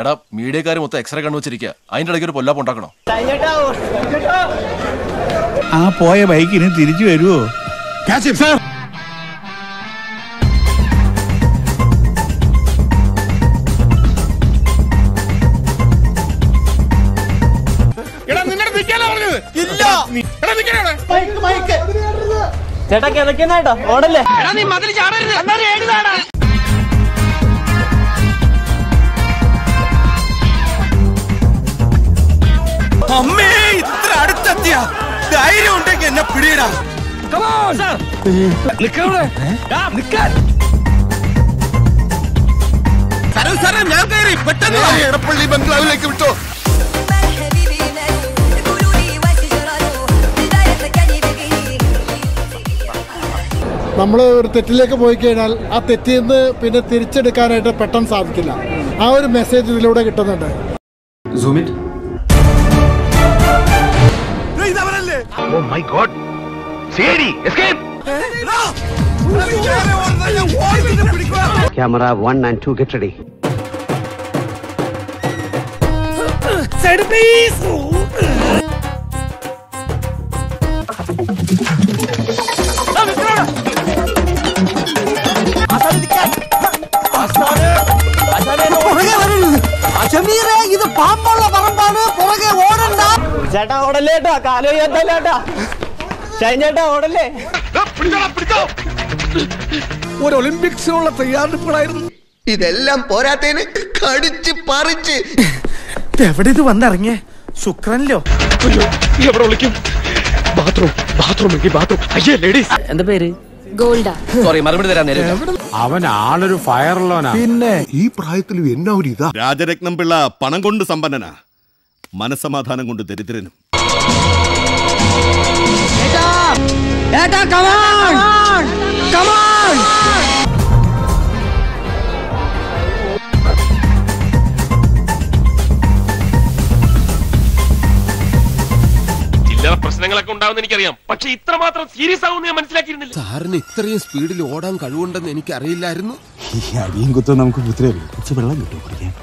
എടാ മീഡിയക്കാർ മൊത്തം എക്സ്റേ കണ്ണു വെച്ചിരിക്കുക അതിന്റെ ഇടയ്ക്ക് ഒരു പൊല്ലാപ്പ് ഉണ്ടാക്കണോ ആ പോയ ബൈക്കിന് തിരിച്ചു വരുമോ ചേട്ടാ കിതക്കുന്നാട്ടോ ഓടല്ലേ അമ്മേ ഇത്ര അടുത്തെത്തിയ ധൈര്യം ഉണ്ടെങ്കിൽ എന്നെ പിടിയിടാ സാറേ സാറേ ഞാൻ കയറി പെട്ടെന്ന് എടപ്പള്ളി ബംഗ്ലാവിലേക്ക് വിട്ടോ حبيبي ماله قولوا لي وش جراله بداية كاني بقي നമ്മൾ ഒരു തെറ്റിലേക്ക് പോയി കഴിഞ്ഞാൽ ആ തെറ്റിൽ നിന്ന് പിന്നെ തിരിച്ചെടുക്കാനായിട്ട് പെട്ടെന്ന് സാധിക്കില്ല ആ ഒരു മെസ്സേജ് ഇതിലൂടെ കിട്ടുന്നുണ്ട് ഇതവരല്ലേ Camera 1 and 2 get ready. ഇത് പാമ്പുള്ള പറമ്പാണ് പുറകെ ഓടണ്ട ചേട്ടാ ഓടല്ലേ ചേട്ടാ കാലോ ചേട്ടാ ഷൈൻ ചേട്ടാ ഓടല്ലേ ഒരു ഒളിമ്പിക്സിനുള്ള തയ്യാറെടുപ്പുകളായിരുന്നു ഇതെല്ലാം പോരാത്തേന് കടിച്ച് പറിച്ച് എവിടെ ഇത് വന്നിറങ്ങിയേ ശുക്രനിലോ എവിടെ വിളിക്കും ബാത്റൂം ബാത്റൂം ബാത്റൂം അയ്യേ ലേഡീസ് എന്താ പേര് ഗോൾഡാ സോറി മറുപടി തരാൻ നേരം അവൻ ആളൊരു ഫയറുള്ളവനാ പിന്നെ ഈ പ്രായത്തിലും എന്നാ ഒരു ഇതാ രാജരത്നം പിള്ള പണം കൊണ്ട് സമ്പന്നനാ മനസമാധാനം കൊണ്ട് ദരിദ്രനും ചില്ലറ പ്രശ്നങ്ങളൊക്കെ ഉണ്ടാവുന്ന എനിക്കറിയാം പക്ഷെ ഇത്രമാത്രം സീരിയസ് ആവുമെന്ന് ഞാൻ മനസ്സിലാക്കിയിരുന്നില്ല സാറിന് ഇത്രയും സ്പീഡിൽ ഓടാൻ കഴിവുണ്ടെന്ന് എനിക്ക് അറിയില്ലായിരുന്നു ഈ അടിയും കുത്തും നമുക്ക് പുത്രേ വെള്ളം കിട്ടും കുടിക്കാൻ